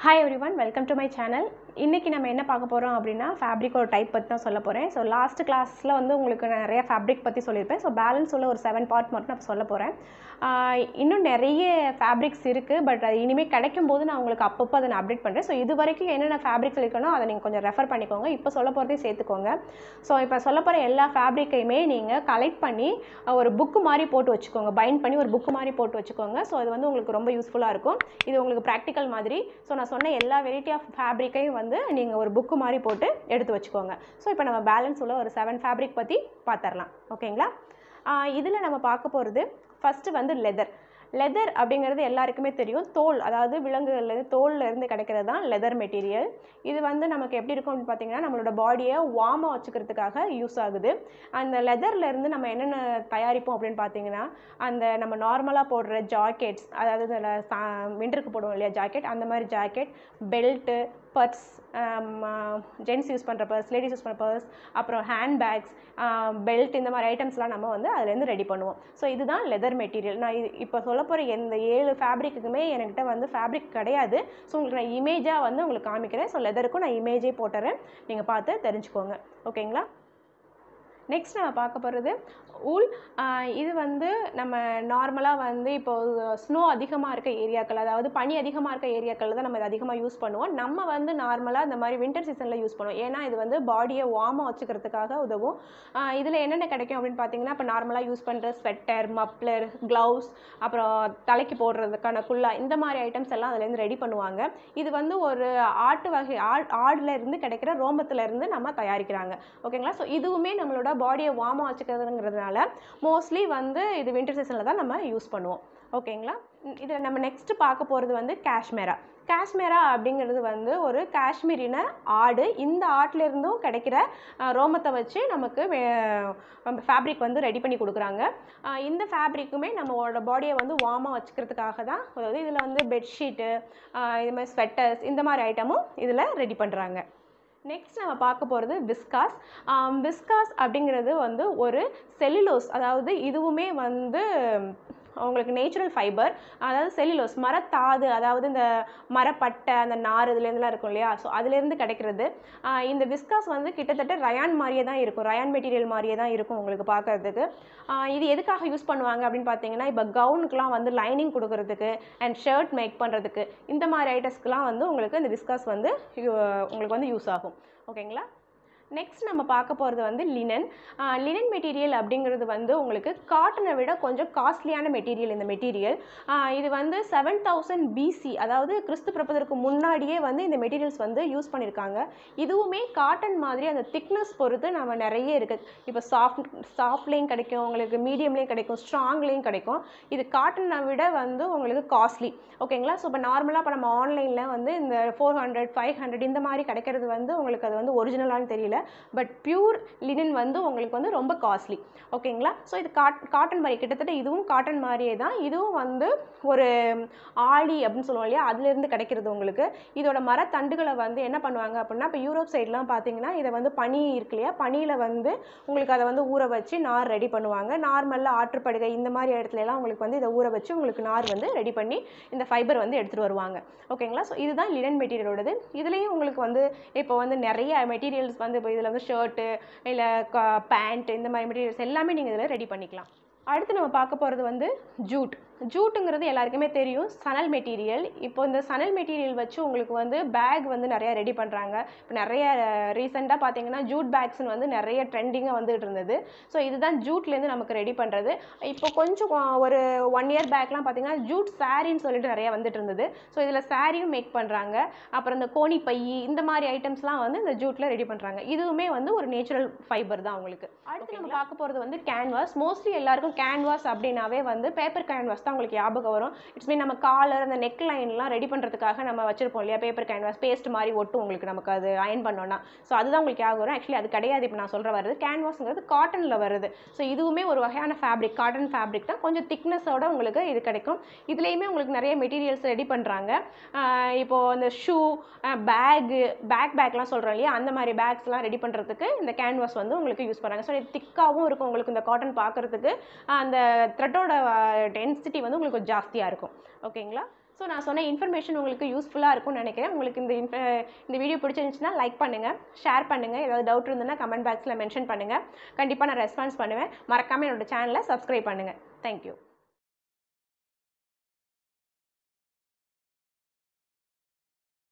hi everyone welcome to my channel இன்றைக்கி நம்ம என்ன பார்க்க போகிறோம் அப்படின்னா ஃபேப்ரிக்கோட டைப் பற்றி தான் சொல்ல போகிறேன் ஸோ லாஸ்ட் கிளாஸில் வந்து உங்களுக்கு நான் நிறைய ஃபேப்ரிக் பற்றி சொல்லியிருப்பேன் ஸோ பேலன்ஸ் உள்ள ஒரு செவன் பார்ட் மட்டும் நான் சொல்ல போகிறேன் இன்னும் நிறைய ஃபேப்ரிக்ஸ் இருக்குது பட் அது இனிமேல் கிடைக்கும் போது நான் உங்களுக்கு அப்பப்போ அதை நான் அப்டேட் பண்ணுறேன் ஸோ இது வரைக்கும் என்னென்ன ஃபேப்ரிக்ஸ் இருக்கணும் அதை நீங்கள் கொஞ்சம் ரெஃபர் பண்ணிக்கோங்க இப்போ சொல்ல போகிறதையும் சேர்த்துக்கோங்க ஸோ இப்போ சொல்ல போகிற எல்லா ஃபேப்ரிக்கையுமே நீங்கள் கலெக்ட் பண்ணி அஹ், ஒரு புக்கு மாதிரி போட்டு வச்சுக்கோங்க பைண்ட் பண்ணி ஒரு புக்கு மாதிரி போட்டு வச்சுக்கோங்க ஸோ அது வந்து உங்களுக்கு ரொம்ப யூஸ்ஃபுல்லாக இருக்கும் இது உங்களுக்கு ப்ராக்டிக்கல் மாதிரி ஸோ நான் சொன்ன எல்லா வெரைட்டி ஆஃப் ஃபேப்ரிக்கையும் வந்து நீங்கள் ஒரு புக்கு மாதிரி போட்டு எடுத்து வச்சுக்கோங்க ஸோ இப்போ நம்ம பேலன்ஸ் உள்ள ஒரு செவன் ஃபேப்ரிக் பற்றி பார்த்துடலாம் ஓகேங்களா இதில் நம்ம பார்க்க போகிறது ஃபஸ்ட்டு வந்து லெதர் லெதர் அப்படிங்கிறது எல்லாருக்குமே தெரியும் தோல் அதாவது விலங்குகள்லேருந்து தோல்ல இருந்து கிடைக்கிறது தான் லெதர் மெட்டீரியல் இது வந்து நமக்கு எப்படி இருக்கும் அப்படின்னு பார்த்தீங்கன்னா நம்மளோட பாடியை வார்மாக வச்சுக்கிறதுக்காக யூஸ் ஆகுது அந்த leatherல இருந்து நம்ம என்னென்ன தயாரிப்போம் அப்படின்னு பார்த்தீங்கன்னா அந்த நம்ம நார்மலாக போடுற ஜாக்கெட்ஸ் அதாவது விண்டருக்கு போடுவோம் இல்லையா ஜாக்கெட் அந்த மாதிரி jacket belt purse gents use பண்ணுற பர்ஸ் லேடிஸ் யூஸ் பண்ணுற பர்ஸ் அப்புறம் ஹேண்ட் பேக்ஸ் பெல்ட் இந்த மாதிரி ஐட்டம்ஸ்லாம் நம்ம வந்து அதுலேருந்து ரெடி பண்ணுவோம் ஸோ இதுதான் லெதர் மெட்டீரியல் நான் இது இப்போ சொல்ல போகிற எந்த ஏழு ஃபேப்ரிக்குமே என்கிட்ட வந்து ஃபேப்ரிக் கிடையாது ஸோ உங்களுக்கு நான் இமேஜாக வந்து உங்களுக்கு காமிக்கிறேன் ஸோ லெதருக்கும் நான் இமேஜே போட்டுறேன் நீங்கள் பார்த்து தெரிஞ்சுக்கோங்க ஓகேங்களா நெக்ஸ்ட் நம்ம பார்க்க போகிறது ஊல் இது வந்து நம்ம நார்மலாக வந்து இப்போ ஸ்னோ அதிகமாக இருக்க ஏரியாக்கள் அதாவது பனி அதிகமாக இருக்க ஏரியாக்களில் தான் நம்ம இது அதிகமாக யூஸ் பண்ணுவோம் நம்ம வந்து நார்மலாக இந்த மாதிரி வின்டர் சீசனில் யூஸ் பண்ணுவோம் ஏன்னா இது வந்து பாடியை வார்மாக வச்சுக்கிறதுக்காக உதவும் இதில் என்னென்ன கிடைக்கும் அப்படின்னு பார்த்தீங்கன்னா இப்போ நார்மலாக யூஸ் பண்ணுற ஸ்வெட்டர் மப்ளர் க்ளவுஸ் அப்புறம் தலைக்கு போடுறதுக்கான குல்லா இந்த மாதிரி ஐட்டம்ஸ் எல்லாம் அதுலேருந்து ரெடி பண்ணுவாங்க இது வந்து ஒரு ஆட்டு வகை ஆட் ஆடுல இருந்து கிடைக்கிற ரோமத்துல இருந்து நம்ம தயாரிக்கிறாங்க ஓகேங்களா ஸோ இதுவுமே நம்மளோட பாடியை வார்மாக வச்சுக்கிறதுங்கிறதுனால மோஸ்ட்லி வந்து இது வின்டர் சீசனில் தான் நம்ம யூஸ் பண்ணுவோம் ஓகேங்களா இதில் நம்ம நெக்ஸ்ட் பார்க்க போகிறது வந்து காஷ்மீரா காஷ்மீரா அப்படிங்கிறது வந்து ஒரு காஷ்மீரின ஆடு இந்த ஆட்டுல இருந்தும் கிடைக்கிற அஹ், ரோமத்தை வச்சு நமக்கு ஃபேப்ரிக் வந்து ரெடி பண்ணி கொடுக்குறாங்க அஹ், இந்த ஃபேப்ரிக்குமே நம்மளோட பாடியை வந்து வார்மாக வச்சுக்கிறதுக்காக தான் அதாவது இதில் வந்து பெட்ஷீட்டு இது மாதிரி ஸ்வெட்டர்ஸ் இந்த மாதிரி ஐட்டமும் இதில் ரெடி பண்ணுறாங்க நெக்ஸ்ட் நம்ம பார்க்க போகிறது விஸ்காஸ் விஸ்காஸ் அப்படிங்கிறது வந்து ஒரு செல்லுலோஸ் அதாவது இதுவுமே வந்து உங்களுக்கு நேச்சுரல் ஃபைபர் அதாவது செல்லுலோஸ் மரத்தாது அதாவது இந்த மரப்பட்டை அந்த நார் இதுலேருந்துலாம் இருக்கும் இல்லையா ஸோ அதுலேருந்து கிடைக்கிறது ஆஹ் இந்த விஸ்காஸ் வந்து கிட்டத்தட்ட ரயான் மாதிரியே தான் இருக்கும் ரயான் மெட்டீரியல் மாதிரியே தான் இருக்கும் உங்களுக்கு பார்க்கறதுக்கு ஆஹ் இது எதுக்காக யூஸ் பண்ணுவாங்க அப்படின்னு பார்த்தீங்கன்னா இப்போ கவுனுக்குலாம் வந்து லைனிங் கொடுக்கறதுக்கு அண்ட் ஷர்ட் மேக் பண்ணுறதுக்கு இந்த மாதிரி ஐட்டம்ஸ்க்குலாம் வந்து உங்களுக்கு இந்த விஸ்காஸ் வந்து யூ- உங்களுக்கு வந்து யூஸ் ஆகும் ஓகேங்களா நெக்ஸ்ட் நம்ம பார்க்க போகிறது வந்து லினன் லினன் மெட்டீரியல் அப்படிங்கிறது வந்து உங்களுக்கு காட்டனை விட கொஞ்சம் காஸ்ட்லியான மெட்டீரியல் இந்த மெட்டீரியல் இது வந்து செவன் தௌசண்ட் பிசி அதாவது கிறிஸ்து பிறப்பதற்கு முன்னாடியே வந்து இந்த மெட்டீரியல்ஸ் வந்து யூஸ் பண்ணியிருக்காங்க இதுவுமே காட்டன் மாதிரி அந்த திக்னஸ் பொறுத்து நம்ம நிறைய இருக்குது இப்போ சாஃப்ட் சாஃப்ட்லேயும் கிடைக்கும் உங்களுக்கு மீடியம்லேயும் கிடைக்கும் ஸ்ட்ராங்லேயும் கிடைக்கும் இது காட்டனை விட வந்து உங்களுக்கு காஸ்ட்லி ஓகேங்களா ஸோ இப்போ நார்மலாக இப்போ நம்ம ஆன்லைனில் வந்து இந்த ஃபோர் ஹண்ட்ரட் ஃபைவ் ஹண்ட்ரட் இந்த மாதிரி கிடைக்கிறது வந்து உங்களுக்கு அது வந்து ஒரிஜினலான்னு தெரியல பட் பியூர் லினன் வந்து உங்களுக்கு வந்து ரொம்ப காஸ்ட்லி ஓகேங்களா ஸோ இது காட் காட்டன் மாதிரி கிட்டத்தட்ட இதுவும் காட்டன் மாதிரியே தான் இதுவும் வந்து ஒரு ஆழி அப்படின்னு சொல்லுவோம் இல்லையா அதுலேருந்து கிடைக்கிறது உங்களுக்கு இதோட மரத்தண்டுகளை வந்து என்ன பண்ணுவாங்க அப்படின்னா இப்போ யூரோப் சைட்லாம் பார்த்தீங்கன்னா இதை வந்து பனி இருக்கு இல்லையா பனியில் வந்து உங்களுக்கு அதை வந்து ஊற வச்சு நார் ரெடி பண்ணுவாங்க நார்மலாக ஆற்றுப்படுகை இந்த மாதிரி இடத்துல எல்லாம் உங்களுக்கு வந்து இதை ஊற வச்சு உங்களுக்கு நார் வந்து ரெடி பண்ணி இந்த ஃபைபர் வந்து எடுத்துகிட்டு வருவாங்க ஓகேங்களா ஸோ இதுதான் லினன் மெட்டீரியலோடது இதுலேயும் உங்களுக்கு வந்து இப்போ வந்து நிறைய மெட்டீரியல்ஸ் வந்து இப்போ இதில் வந்து ஷர்ட்டு இல்லை பேண்ட் இந்த மாதிரி மெட்டீரியல்ஸ் எல்லாமே நீங்கள் இதில் ரெடி பண்ணிக்கலாம் அடுத்து நம்ம பார்க்க போகிறது வந்து ஜூட் ஜூட்டுங்கிறது எல்லாருக்குமே தெரியும் சணல் மெட்டீரியல் இப்போ இந்த சணல் மெட்டீரியல் வச்சு உங்களுக்கு வந்து பேக் வந்து நிறைய ரெடி பண்ணுறாங்க இப்போ நிறைய ரீசெண்டாக பார்த்தீங்கன்னா ஜூட் பேக்ஸ்னு வந்து நிறைய ட்ரெண்டிங்காக வந்துகிட்டு இருந்தது ஸோ இதுதான் ஜூட்லேருந்து நமக்கு ரெடி பண்ணுறது இப்போ கொஞ்சம் கொ- ஒரு ஒன் இயர் பேக்லாம் பார்த்தீங்கன்னா ஜூட் சாரின்னு சொல்லிட்டு நிறைய வந்துட்டு இருந்தது ஸோ இதில் சாரியும் மேக் பண்ணுறாங்க அப்புறம் இந்த கோணி பை இந்த மாதிரி ஐட்டம்ஸ்லாம் வந்து இந்த ஜூட்டில் ரெடி பண்ணுறாங்க இதுவுமே வந்து ஒரு நேச்சுரல் ஃபைபர் தான் உங்களுக்கு அடுத்து நம்ம பார்க்க போகிறது வந்து கேன்வாஸ் மோஸ்ட்லி எல்லாருக்கும் கேன்வாஸ் அப்படின்னாவே வந்து பேப்பர் கேன்வாஸ் தான் உங்களுக்கு ஞாபகம் வரும் இட்ஸ் மீன் நம்ம காலர் அந்த நெக் லைன்லாம் ரெடி பண்ணுறதுக்காக நம்ம வச்சிருப்போம் இல்லையா பேப்பர் கேன்வாஸ் பேஸ்ட் மாதிரி ஒட்டும் உங்களுக்கு நமக்கு அது அயன் பண்ணோம்னா ஸோ அதுதான் உங்களுக்கு ஞாபகம் வரும் ஆக்சுவலி அது கிடையாது இப்போ நான் சொல்கிற வருது கேன்வாஸ்ங்கிறது காட்டனில் வருது ஸோ இதுவுமே ஒரு வகையான ஃபேப்ரிக் காட்டன் ஃபேப்ரிக் தான் கொஞ்சம் திக்னஸோட உங்களுக்கு இது கிடைக்கும் இதுலேயுமே உங்களுக்கு நிறைய மெட்டீரியல்ஸ் ரெடி பண்ணுறாங்க இப்போ இந்த ஷூ பேகு பேக் பேக்லாம் சொல்கிறோம் இல்லையா அந்த மாதிரி பேக்ஸ்லாம் ரெடி பண்ணுறதுக்கு இந்த கேன்வாஸ் வந்து உங்களுக்கு யூஸ் பண்ணுறாங்க ஸோ இது திக்காகவும் இருக்கும் உங்களுக்கு இந்த காட்டன் பார்க்குறதுக்கு அந்த த்ரெட்டோட டென்சிட்டி டென்சிட்டி வந்து உங்களுக்கு கொஞ்சம் ஜாஸ்தியாக இருக்கும் ஓகேங்களா ஸோ நான் சொன்ன இன்ஃபர்மேஷன் உங்களுக்கு யூஸ்ஃபுல்லாக இருக்கும்னு நினைக்கிறேன் உங்களுக்கு இந்த inf- இந்த வீடியோ பிடிச்சிருந்துச்சுன்னா லைக் பண்ணுங்கள் ஷேர் பண்ணுங்கள் ஏதாவது டவுட் இருந்ததுன்னா கமெண்ட் பாக்ஸில் மென்ஷன் பண்ணுங்கள் கண்டிப்பாக நான் ரெஸ்பான்ஸ் பண்ணுவேன் மறக்காமல் என்னோட சேனலை சப்ஸ்கிரைப் பண்ணுங்கள் தேங்க்யூ